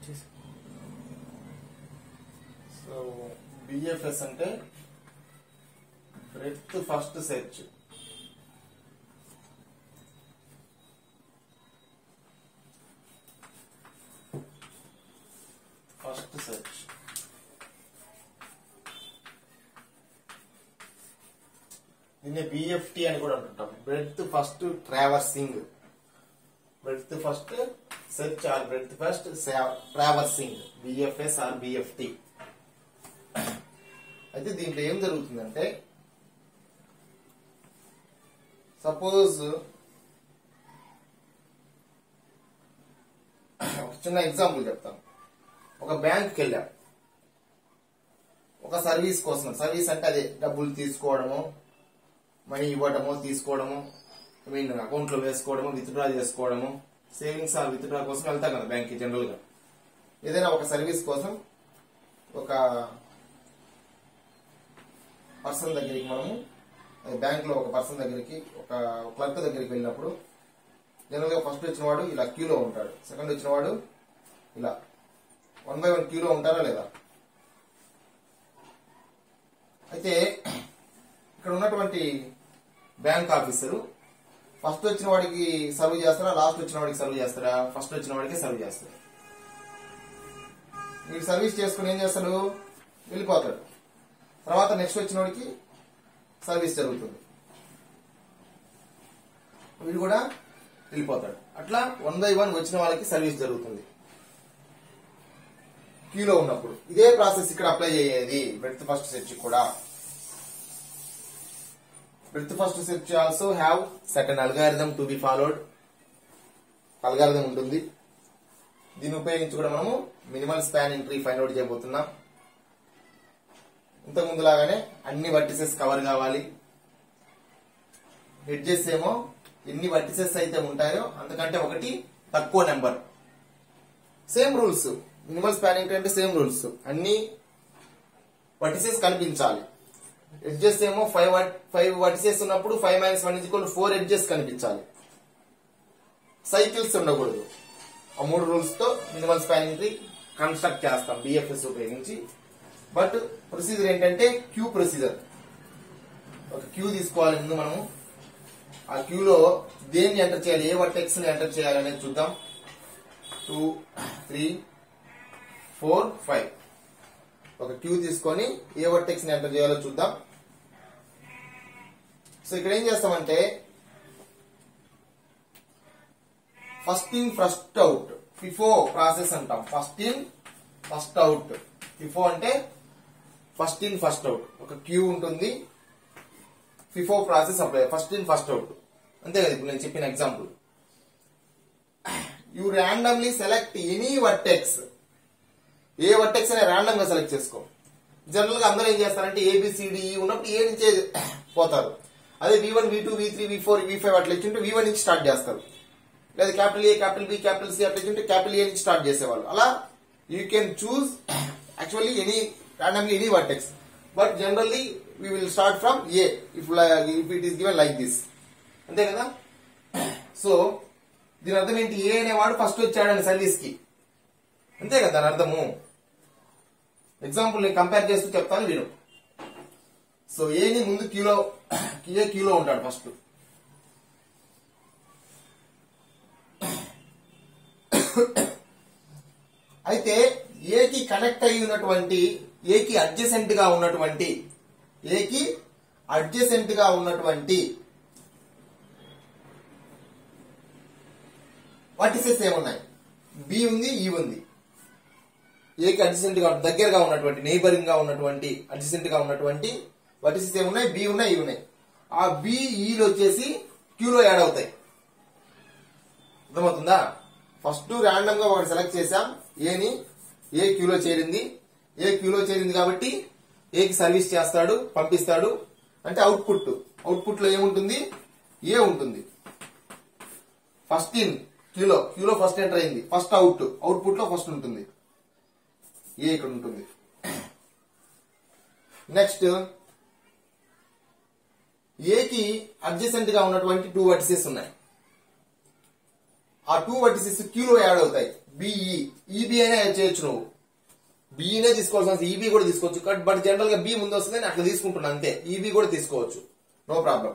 so BFS అంటే breadth first search first search దీన్ని BFT అని కూడా అంటుంటాం breadth first traversing breadth first search or breadth first traversing BFS or BFT అయితే దీంట్లో ఏం జరుగుతుందంటే సపోజ్ ఒక చిన్న ఎగ్జాంపుల్ చెప్తాను ఒక బ్యాంక్కి వెళ్ళాం ఒక సర్వీస్ కోసం సర్వీస్ అంటే అదే డబ్బులు తీసుకోవడము మనీ ఇవ్వడము తీసుకోవడము ఐ మీన్ అకౌంట్లో వేసుకోవడము విత్డ్రా చేసుకోవడము సేవింగ్స్ ఆ విత్డ్రా కోసం వెళ్తాం కదా బ్యాంక్కి జనరల్గా ఏదైనా ఒక సర్వీస్ కోసం ఒక పర్సన్ దగ్గరికి మనము బ్యాంక్ లో ఒక పర్సన్ దగ్గరికి ఒక క్లర్క్ దగ్గరికి వెళ్ళినప్పుడు జనరల్ గా ఫస్ట్ వచ్చిన వాడు ఇలా క్యూలో ఉంటాడు సెకండ్ వచ్చిన వాడు ఇలా వన్ బై వన్ క్యూలో ఉంటారా లేదా అయితే ఇక్కడ ఉన్నటువంటి బ్యాంక్ ఆఫీసరు ఫస్ట్ వచ్చిన వాడికి సర్వ్ చేస్తారా లాస్ట్ వచ్చిన వాడికి సర్వ్ చేస్తారా ఫస్ట్ వచ్చిన వాడికి సర్వ్ చేస్తారా వీడు సర్వీస్ చేసుకుని ఏం చేస్తాడు వెళ్ళిపోతాడు తర్వాత నెక్స్ట్ వచ్చిన వాడికి సర్వీస్ జరుగుతుంది వీడు కూడా వెళ్ళిపోతాడు అట్లా వన్ బై వన్ వచ్చిన వాళ్ళకి సర్వీస్ జరుగుతుంది క్యూలో ఉన్నప్పుడు ఇదే ప్రాసెస్ ఇక్కడ అప్లై అయ్యేది బ్రెత్ ఫస్ట్ సెర్చ్ కూడా breadth first search also have second algorithm to be followed algorithm ఉంటుంది దీన్ని ఉపయోగించి కూడా మనము minimal span entry find out చేయబోతున్నాం ఇంతకు ముందు లాగానే అన్ని వర్టిసెస్ కవర్ కావాలి హెడ్జెస్ ఏమో ఎన్ని వర్టిసెస్ అయితే ఉంటాయో అంతకంటే ఒకటి తక్కువ number same rules minimal spanning అంటే సేమ్ రూల్స్ అన్ని వర్టిసెస్ కనిపించాలి ఎడ్జెస్ ఏమో ఫైవ్ ఫైవ్ వర్టిసెస్ ఉన్నప్పుడు five minus one equal four edges కనిపించాలి సైకిల్స్ ఉండకూడదు ఆ మూడు రూల్స్ తో మినిమల్ స్పానింగ్ ట్రీ కన్స్ట్రక్ట్ చేస్తాం బిఎఫ్ఎస్ ఉపయోగించి బట్ ప్రొసీజర్ ఏంటంటే క్యూ ప్రొసీజర్ ఒక క్యూ తీసుకోవాలి ముందు మనము ఆ క్యూలో దేన్ని ఎంటర్ చేయాలి ఏ వర్టెక్స్ ని ఎంటర్ చేయాలి అనేది చూద్దాం టూ త్రీ ఫోర్ ఫైవ్ ఒక క్యూ తీసుకొని ఏ వర్టెక్స్ ని ఎంటర్ చేయాలో చూద్దాం సో ఇక్కడ ఏం చేస్తామంటే first in first out FIFO process అంటాం first in first out FIFO అంటే ఫస్ట్ ఇన్ ఫస్ట్ అవుట్ ఒక క్యూ ఉంటుంది FIFO process apply first in first out అంతే కదా ఇప్పుడు నేను చెప్పిన example you randomly select any vertex A vertex అనే ర్యాండమ్ గా సెలెక్ట్ చేసుకో జనరల్ గా అందరూ ఏం చేస్తారంటే ఏబిసిడి ఉన్నప్పుడు ఏ నుంచే పోతారు అదే V one V two V three V four V five అట్లా ఇచ్చింటే వి వన్ నుంచి స్టార్ట్ చేస్తారు లేదా capital A capital B capital C అట్లా ఇచ్చింటే క్యాపిటల్ ఏ నుంచి స్టార్ట్ చేసేవాళ్ళు అలా you can choose actually any randomly any vertex but generally we will start from a if like, if it is given like this అంతే కదా so దీని అర్థం ఏంటి ఏ అనేవాడు ఫస్ట్ వచ్చాడని సర్వీస్ కి అంతే కదా దాని అర్థము ఎగ్జాంపుల్ నేను కంపేర్ చేస్తూ చెప్తాను విను సో ఏని ముందు క్యూలో ఏ క్యూలో ఉంటాడు ఫస్ట్ అయితే ఏకి కనెక్ట్ అయి ఉన్నటువంటి ఏకి అడ్జసెంట్ గా ఉన్నటువంటి ఏకి అడ్జసెంట్ గా ఉన్నటువంటి వర్టిసెస్ ఏమున్నాయి బి ఉంది ఈ ఉంది ఏకి అడ్జసెంట్ గా దగ్గరగా ఉన్నటువంటి నైబరింగ్ గా ఉన్నటువంటి అడ్జసెంట్ గా ఉన్నటువంటి వర్టిసెస్ ఏమున్నాయి బి ఉన్నాయి ఈ ఉన్నాయి ఆ బి ఈలు వచ్చేసి క్యూలో యాడ్ అవుతాయి అర్థమవుతుందా ఫస్ట్ ర్యాండమ్ గా ఒకటి సెలెక్ట్ చేసాం ఏని ఏ క్యూలో చేరింది ఏ క్యూలో చేరింది కాబట్టి ఏకి సర్వీస్ చేస్తాడు పంపిస్తాడు అంటే అవుట్పుట్ అవుట్పుట్ లో ఏముంటుంది ఏ ఉంటుంది ఫస్ట్ ఇన్ క్యూలో క్యూలో ఫస్ట్ ఎంటర్ అయింది ఫస్ట్ అవుట్ అవుట్పుట్ లో ఫస్ట్ ఉంటుంది ఏ ఇక్కడ ఉంటుంది నెక్స్ట్ ఏకి అడ్జసెంట్ గా ఉన్నటువంటి టూ వర్టిసెస్ ఉన్నాయి ఆ టూ వర్టిసెస్ క్యూలో యాడ్ అవుతాయి బిఈ ఈబి అయినా యాడ్ చేయొచ్చు నువ్వు బీనే తీసుకోవాల్సిన ఈబీ కూడా తీసుకోవచ్చు బట్ బట్ జనరల్ గా బి ముందు వస్తుంది నేను అట్లా తీసుకుంటున్నా అంతే ఈబీ కూడా తీసుకోవచ్చు నో ప్రాబ్లం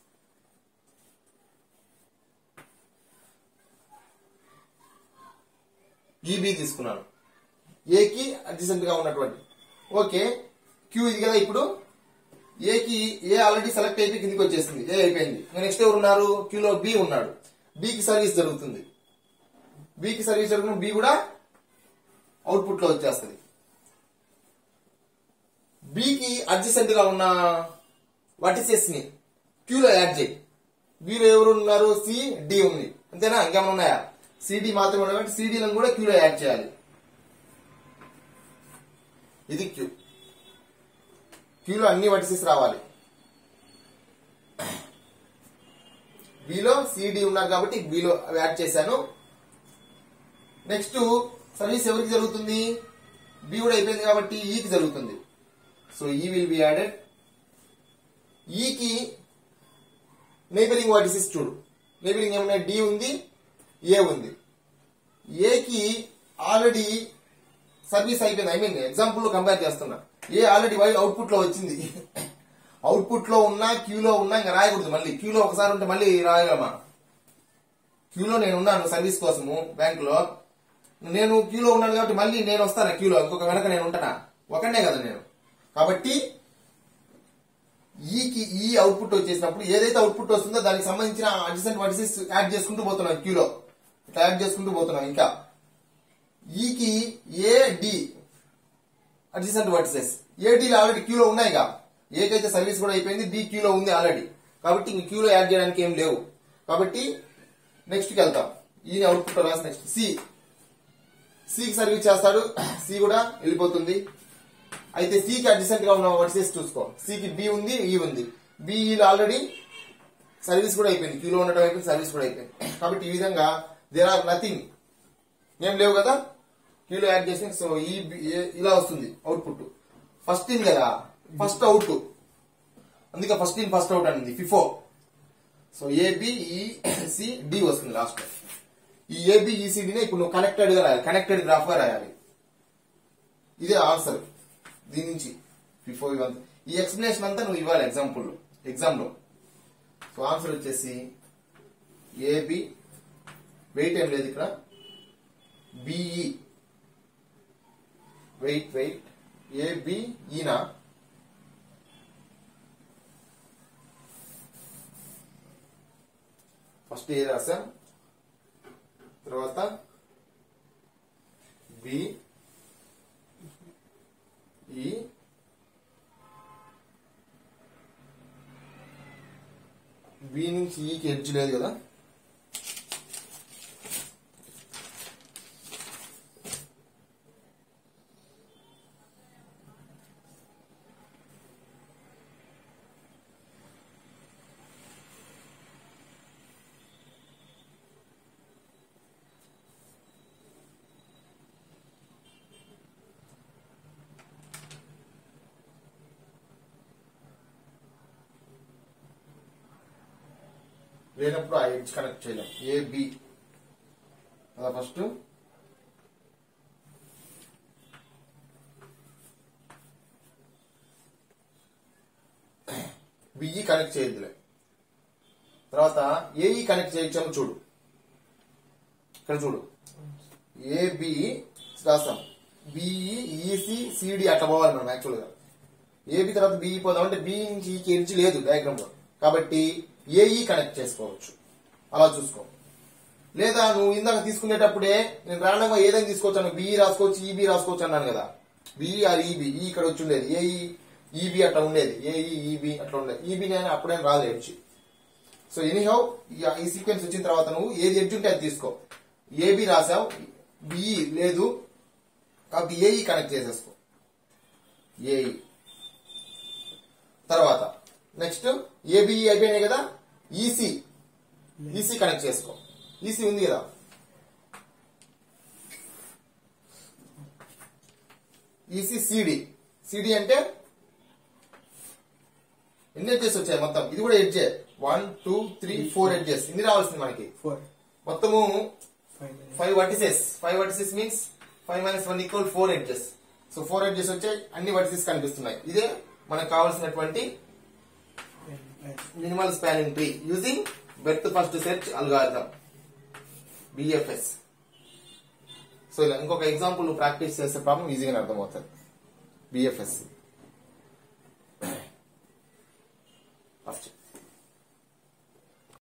ఈబీ తీసుకున్నాను ఏకి అడ్జసెంట్ గా ఉన్నటువంటి ఓకే క్యూ ఇది కదా ఇప్పుడు ఏకి ఏ ఆల్రెడీ సెలెక్ట్ అయిపోయి కిందికి వచ్చేసింది ఏ అయిపోయింది నెక్స్ట్ ఎవరు ఉన్నారు క్యూలో బి ఉన్నాడు బికి సర్వీస్ జరుగుతుంది బికి సర్వీస్ జరుగుతుంది బి కూడా అవుట్పుట్ లో వచ్చేస్తుంది బికి అడ్జసెంట్ గా ఉన్న వర్టిసెస్ ని క్యూలో యాడ్ చేయి బిలో ఎవరు ఉన్నారు సి డి ఉంది అంతేనా ఇంకేమైనా ఉన్నాయా సిడి మాత్రమే ఉన్నాయి కాబట్టి సిడీలను కూడా క్యూలో యాడ్ చేయాలి ఇది క్యూ క్యూలో అన్ని వర్టిసెస్ రావాలి బిలో సిడి ఉన్నారు కాబట్టి బిలో యాడ్ చేశాను నెక్స్ట్ సర్వీస్ ఎవరికి జరుగుతుంది బి కూడా అయిపోయింది కాబట్టి ఈకి జరుగుతుంది so E will be added ఈకి నైబరింగ్ వర్టిసెస్ చూడు నైబరింగ్ ఏమన్నా డి ఉంది ఏ ఉంది ఏకి ఆల్రెడీ సర్వీస్ అయిపోయింది ఐ మీన్ ఎగ్జాంపుల్ లో కంపేర్ చేస్తున్నా ఏ ఆల్రెడీ అవుట్పుట్ లో వచ్చింది అవుట్పుట్ లో ఉన్నా క్యూలో ఉన్నా ఇంకా రాయకూడదు మళ్ళీ క్యూలో ఒకసారి ఉంటే మళ్ళీ రాయగలమా క్యూలో నేను ఉన్నాను సర్వీస్ కోసము బ్యాంక్ లో నేను క్యూలో ఉన్నాను కాబట్టి మళ్ళీ నేను వస్తాను క్యూలో ఇంకొక వెనక నేను ఉంటానా ఒకనే కదా నేను కాబట్టి ఈకి ఈ అవుట్పుట్ వచ్చేసినప్పుడు ఏదైతే అవుట్పుట్ వస్తుందో దానికి సంబంధించిన అడ్జసెంట్ వర్టిసెస్ యాడ్ చేసుకుంటూ పోతున్నాం క్యూలో ఇట్లా యాడ్ చేసుకుంటూ పోతున్నాం ఇంకా ఈకి ఏ డి అడ్జసెంట్ వర్టిసెస్ ఏడీలు ఆల్రెడీ క్యూలో ఉన్నాయిగా ఏకైతే సర్వీస్ కూడా అయిపోయింది డి క్యూలో ఉంది ఆల్రెడీ కాబట్టి ఇంక క్యూలో యాడ్ చేయడానికి ఏం లేవు కాబట్టి నెక్స్ట్ కి వెళ్తాం ఈయన అవుట్పుట్ రాసి నెక్స్ట్ సి సికి సర్వీస్ చేస్తాడు సి కూడా వెళ్ళిపోతుంది అయితే సికి అడ్జసెంట్ గా ఉన్న వర్సెస్ చూసుకో సికి బి ఉంది ఈ ఉంది బిఈలో ఆల్రెడీ సర్వీస్ కూడా అయిపోయింది క్యూలో ఉండడం అయిపోయింది సర్వీస్ కూడా అయిపోయింది కాబట్టి ఈ విధంగా దేర్ ఆర్ నథింగ్ ఏం లేవు కదా క్యూలో యాడ్ చేసి సో ఈ బి- ఏ- ఇలా వస్తుంది అవుట్పుట్ ఫస్ట్ ఇన్ కదా ఫస్ట్ అవుట్ అందుకే ఫస్ట్ ఇన్ ఫస్ట్ అవుట్ అనేది FIFO so AB C D వస్తుంది లాస్ట్ ఈ ఏబి ఈసీడీనే ఇప్పుడు నువ్వు కనెక్టెడ్ గా రాయాలి కనెక్టెడ్ గ్రాఫ్ గా రాయాలి ఇదే ఆన్సర్ దీని నుంచి బిఫోర్ ఇవంతా ఈ ఎక్స్ప్లెనేషన్ అంతా నువ్వు ఇవ్వాలి ఎగ్జాంపుల్ ఎగ్జామ్ లో సో ఆన్సర్ వచ్చేసి ఏబి వెయిట్ ఏం లేదు ఇక్కడ బిఈ వెయిట్ వెయిట్ ఏబి ఈనా ఫస్ట్ ఏ రాసాం తర్వాత బి ఈ బి నుంచి ఈకి ఎడ్జ్ లేదు కదా లేనప్పుడు ఆ ఎడ్జ్ కనెక్ట్ చేయలేం ఏ బి అదా ఫస్ట్ బిఈ కనెక్ట్ చేయొద్దులే తర్వాత ఏఈ కనెక్ట్ చేయొచ్చాము చూడు ఇక్కడ చూడు ఏబి రాస్తాం బిఈ ఈసి సిడి అట్లా పోవాలి మనం యాక్చువల్ గా ఏబి తర్వాత బిఈ పోదాం అంటే బి నుంచి ఈకి ఎడ్జ్ లేదు డయాగ్రామ్ లో కాబట్టి ఏఈ కనెక్ట్ చేసుకోవచ్చు అలా చూసుకో లేదా నువ్వు ఇందాక తీసుకునేటప్పుడే నేను రాండంగా ఏదైనా తీసుకోవచ్చాను బిఈ రాసుకోవచ్చు ఈబి రాసుకోవచ్చు అన్నాను కదా బిఈ ఆర్ ఈబి ఈ ఇక్కడ వచ్చి ఉండేది ఏఈ ఈబి అట్లా ఉండేది ఏఈ ఈబి అట్లా ఉండేది ఈబి నేను అప్పుడేం రాదు edge so anyhow E sequence వచ్చిన తర్వాత నువ్వు ఏది ఎడ్జ్ ఉంటే అది తీసుకో ఏబి రాసావు బిఈ లేదు కాబట్టి ఏఈ కనెక్ట్ చేసేసుకో ఏఈ తర్వాత నెక్స్ట్ ఏబిఈ అయిపోయినాయి కదా ఈసీ ఈసీ కనెక్ట్ చేసుకో ఈసీ ఉంది కదా ఈసీ సిడి సిడి అంటే ఎన్ని ఎడ్జెస్ వచ్చాయి మొత్తం ఇది కూడా ఎడ్జే one two three four edges ఇన్ని రావాల్సింది మనకి ఫోర్ మొత్తము five vertices five vertices means five minus one equal four edges so four edges వచ్చాయి అన్ని వర్టిసెస్ కనిపిస్తున్నాయి ఇదే మనకు కావాల్సినటువంటి minimal spanning tree using breadth first search algorithm BFS so ఇలా ఇంకొక ఎగ్జాంపుల్ ప్రాక్టీస్ చేసే ప్రాబ్లం ఈజీగా అర్థమవుతుంది బిఎఫ్ఎస్